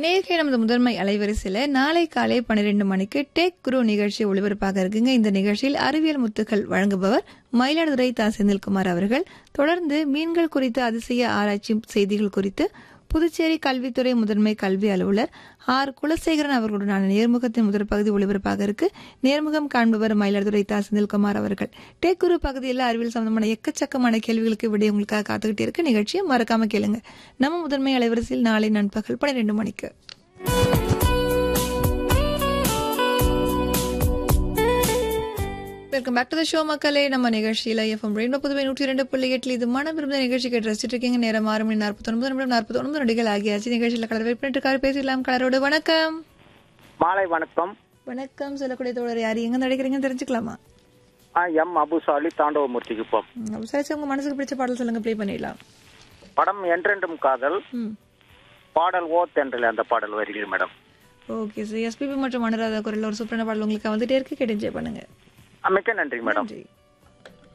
நேர்கை நமது முதன்மை அலைவரிசையில் நாளை காலை பன்னிரெண்டு மணிக்கு டேக் குரு நிகழ்ச்சி ஒளிபரப்பாக இருக்குங்க இந்த நிகழ்ச்சியில் அறிவியல் முத்துக்கள் வழங்குபவர் மயிலாடுதுறை தா செந்தில்குமார் அவர்கள் தொடர்ந்து மீன்கள் குறித்த அதிசய ஆராய்ச்சி செய்திகள் குறித்து புதுச்சேரி கல்வித்துறை முதன்மை கல்வி அலுவலர் ஆர் குலசேகரன் அவர்களுடனான நேர்முகத்தின் முதல் பகுதி ஒளிபரப்பாக இருக்கு நேர்முகம் காண்பவர் மயிலாடுதுறை தா செந்தில்குமார் அவர்கள் டேக்குரு பகுதியில் அறிவியல் சம்பந்தமான எக்கச்சக்கமான கேள்விகளுக்கு விட உங்களுக்காக காத்துக்கிட்டே இருக்கு நிகழ்ச்சியை மறக்காம கேளுங்க நம்ம முதன்மை அலைவரிசையில் நாளை நண்பகல் பன்னிரெண்டு மணிக்கு welcome back to the show மக்களே நம்ம நிகழ்ச்சியில எஃப்எம் ரெயின்போ புதுவை நூற்றி இரண்டு புள்ளி எட்டில் இது மன விருந்த நிகழ்ச்சி கேட்டு ரசிச்சுட்டு இருக்கீங்க நேரம் ஆறு மணி நாற்பத்தொன்பது நிமிடம் நாற்பத்தொன்பது நொடிகள் ஆகியாச்சு நிகழ்ச்சியில் கலர் வெயிட் பண்ணிட்டு இருக்காரு பேசிடலாம் கலரோடு வணக்கம் மாலை வணக்கம் வணக்கம் சொல்லக்கூடிய தோழர் யார் எங்க நடிக்கிறீங்கன்னு தெரிஞ்சுக்கலாமா ஆ, எம் அபுசாலி தாண்டவமூர்த்திக்கு போம் ம், சரி சரி உங்க மனசுக்கு பிடிச்ச பாடல் சொல்லுங்க ப்ளே பண்ணிடலாம் படம் என்றென்றும் காதல் ம் பாடல் ஓ தென்றல் அந்த பாடல் வரிகள் மேடம் ஓகே சார் எஸ்பிபி மற்றும் அனுராதா குரல் ஒரு சூப்பரான பாடல் உங்களுக்கு வந்துட்டே இருக்கு கேட்டு என்ஜாய் பண்ணுங்க ஆ, மிக்க நன்றி மேடம் நன்றி